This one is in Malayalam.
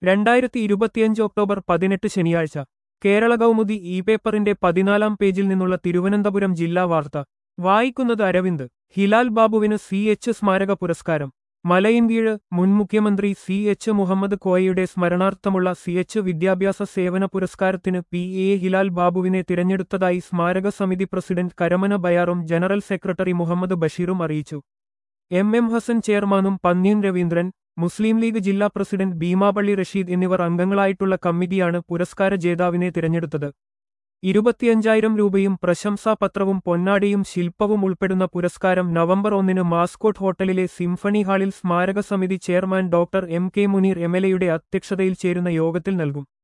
രണ്ടായിരത്തി ഇരുപത്തിയഞ്ച് ഒക്ടോബർ പതിനെട്ട് ശനിയാഴ്ച കേരള കൗമുദി ഇ പേപ്പറിന്റെ പതിനാലാം പേജിൽ നിന്നുള്ള തിരുവനന്തപുരം ജില്ലാ വാർത്ത വായിക്കുന്നത് അരവിന്ദ് ഹിലാൽ ബാബുവിന് സി എച്ച് സ്മാരക പുരസ്കാരം മലയിൻകീഴ് മുൻ മുഖ്യമന്ത്രി സി എച്ച് മുഹമ്മദ് കോയയുടെ സ്മരണാർത്ഥമുള്ള സി എച്ച് വിദ്യാഭ്യാസ സേവന പുരസ്കാരത്തിന് പി എ ഹിലാൽ ബാബുവിനെ തിരഞ്ഞെടുത്തതായി സ്മാരക സമിതി പ്രസിഡന്റ് കരമന ബയാറും ജനറൽ സെക്രട്ടറി മുഹമ്മദ് ബഷീറും അറിയിച്ചു എം എം ഹസൻ ചെയർമാനും പന്ന്യൻ രവീന്ദ്രൻ മുസ്ലിം ലീഗ് ജില്ലാ പ്രസിഡന്റ് ഭീമാപള്ളി റഷീദ് എന്നിവർ അംഗങ്ങളായിട്ടുള്ള കമ്മിറ്റിയാണ് പുരസ്കാര ജേതാവിനെ തിരഞ്ഞെടുത്തത് ഇരുപത്തിയഞ്ചായിരം രൂപയും പ്രശംസാപത്രവും പൊന്നാടിയും ശില്പവും ഉൾപ്പെടുന്ന പുരസ്കാരം നവംബർ ഒന്നിന് മാസ്കോട്ട് ഹോട്ടലിലെ സിംഫണി ഹാളിൽ സ്മാരക സമിതി chairman doctor M K Muneer M L എയുടെ അധ്യക്ഷതയിൽ ചേരുന്ന യോഗത്തിൽ നൽകും